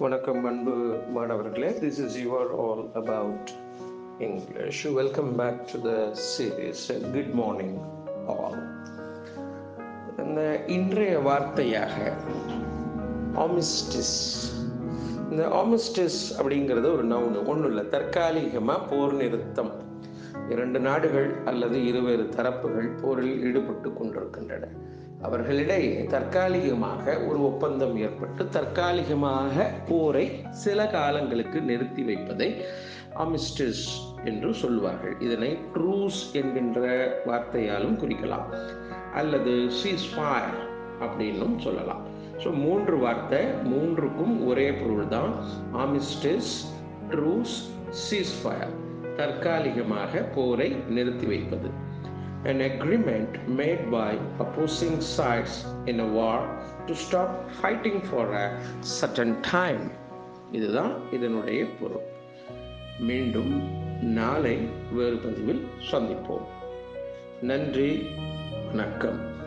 வணக்கம் அன்பு மாணவர்களே this is your all about English welcome back to the series good morning all இந்த இன்றைய வார்த்தையாக ஆமிஸ்டிஸ் இந்த ஆமிஸ்டிஸ் அப்படிங்கிறது ஒரு நவுனு ஒன்றும் இல்லை தற்காலிகமாக போர் நிறுத்தம் இரண்டு நாடுகள் அல்லது இருவேறு தரப்புகள் போரில் ஈடுபட்டு கொண்டிருக்கின்றன அவர்களிடையே தற்காலிகமாக ஒரு ஒப்பந்தம் ஏற்பட்டு தற்காலிகமாக போரை சில காலங்களுக்கு நிறுத்தி வைப்பதை அமிஸ்டிஸ் என்று சொல்வார்கள் இதனை ட்ரூஸ் என்கின்ற வார்த்தையாலும் குறிக்கலாம் அல்லது சீஸ்ஃபயர் அப்படின்னும் சொல்லலாம் ஸோ மூன்று வார்த்தை மூன்றுக்கும் ஒரே பொருள் தான் ஆமிஸ்டிஸ் ட்ரூஸ் சீஸ்ஃபயர் தற்காலிகமாக போரை நிறுத்தி வைப்பது an agreement made by opposing sides in a war to stop fighting for a certain time இதுதான் இதனுடைய பொருள் மீண்டும் நாளை வேறு பதிவில் சந்திப்போம் நன்றி வணக்கம்